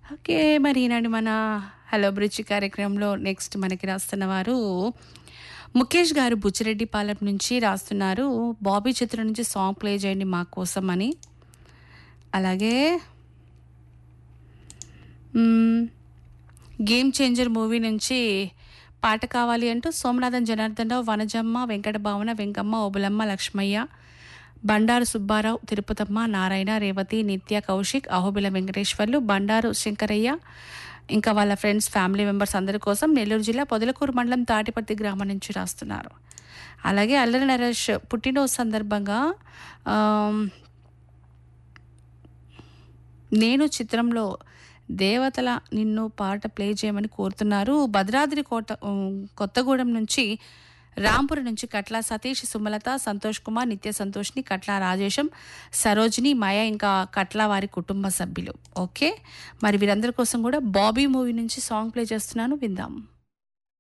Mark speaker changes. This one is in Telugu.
Speaker 1: ఓకే మరి ఈనాడు మన హలో బ్రిడ్జ్ కార్యక్రమంలో నెక్స్ట్ మనకి రాస్తున్న వారు ముఖేష్ గారు బుచ్చిరెడ్డిపాలెం నుంచి రాస్తున్నారు బాబీ చిత్రం నుంచి సాంగ్ ప్లే చేయండి మా కోసం అని అలాగే మ్మ్, గేమ్ చేంజర్ మూవీ నుంచి పాట కావాలి అంటూ సోమనాథన్ జనార్దన్ రావు వనజమ్మ వెంకట భావన వెంకమ్మ ఓబులమ్మ లక్ష్మయ్య బండారు సుబ్బారావు తిరుపతమ్మ నారాయణ రేవతి నిత్య కౌశిక్ అహోబిల వెంకటేశ్వర్లు బండారు శంకరయ్య ఇంకా వాళ్ళ ఫ్రెండ్స్ ఫ్యామిలీ మెంబర్స్ అందరి కోసం నెల్లూరు జిల్లా పొదలకూరు మండలం తాటిపర్తి గ్రామం నుంచి రాస్తున్నారు అలాగే అల్లరి నరేష్ పుట్టినరోజు సందర్భంగా ఆమ్, నేను చిత్రంలో దేవతల నిన్ను పాట ప్లే చేయమని కోరుతున్నారు భద్రాద్రి కోట ఉమ్, కొత్తగూడెం నుంచి రాంపురం నుంచి కట్ల సతీష్ సుమలత సంతోష్ కుమార్ నిత్య సంతోష్ని కట్ల రాజేశం సరోజిని మాయ ఇంకా కట్ల వారి కుటుంబ సభ్యులు ఓకే మరి వీరందరి కోసం కూడా బాబీ మూవీ నుంచి సాంగ్ ప్లే చేస్తున్నాను విందాం